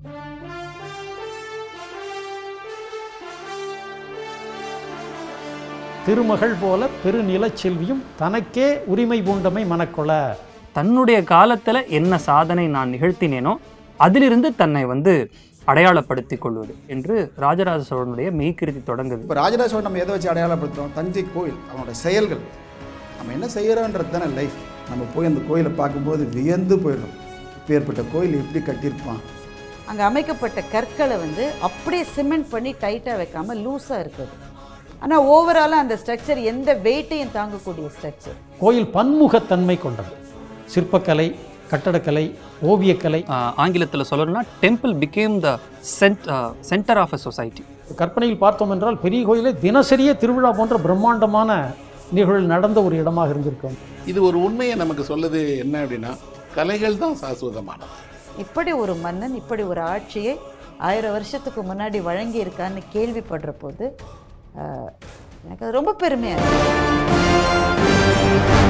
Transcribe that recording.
திருமகள் போல பெருநிலச் செல்வியும் தனக்கே உரிமை பூண்டமை மனக்கொள தன்னுடைய காலத்துல என்ன சாதனை நான் நிகழ்த்தினேனோ அதிலிருந்து தன்னை வந்து அடையாளப்படுத்திக் கொள்வது என்று ராஜராஜ சோழனுடைய மெய்க்கிருதி தொடங்குது இப்போ ராஜராஜ சோழன் நம்ம எதை வச்சு அடையாளப்படுத்துகிறோம் தஞ்சை கோயில் அவனோட செயல்கள் நம்ம என்ன செய்கிறோன்றது தானே லைஃப் நம்ம போய் அந்த கோயிலை பார்க்கும்போது வியந்து போயிடுறோம் இப்பேற்பட்ட கோயில் எப்படி கட்டியிருப்பான் அங்கே அமைக்கப்பட்ட கற்களை வந்து அப்படியே சிமெண்ட் பண்ணி டைட்டாக வைக்காம லூஸாக இருக்குது ஆனால் ஓவராலாக அந்த ஸ்ட்ரக்சர் எந்த வெயிட்டையும் தாங்கக்கூடிய ஸ்ட்ரக்சர் கோயில் பன்முகத்தன்மை கொண்டது சிற்பக்கலை கட்டடக்கலை ஓவியக்கலை ஆஹ் ஆங்கிலத்துல சொல்லணும்னா temple became the cent center of a society கற்பனையில் பார்த்தோம் என்றால் பெரிய கோயிலே தினசரியே திருவிழா போன்ற பிரம்மாண்டமான நிகழ்வு நடந்த ஒரு இடமாக இருந்திருக்கும் இது ஒரு உண்மையை நமக்கு சொல்லுது என்ன அப்படின்னா கலைகள் தான் சாஸ்வதமானது இப்படி ஒரு மன்னன் இப்படி ஒரு ஆட்சியை ஆயிரம் வருஷத்துக்கு முன்னாடி வழங்கி இருக்கான்னு கேள்விப்படுற போது ஆஹ், எனக்கு அது ரொம்ப பெருமையாக இருக்கு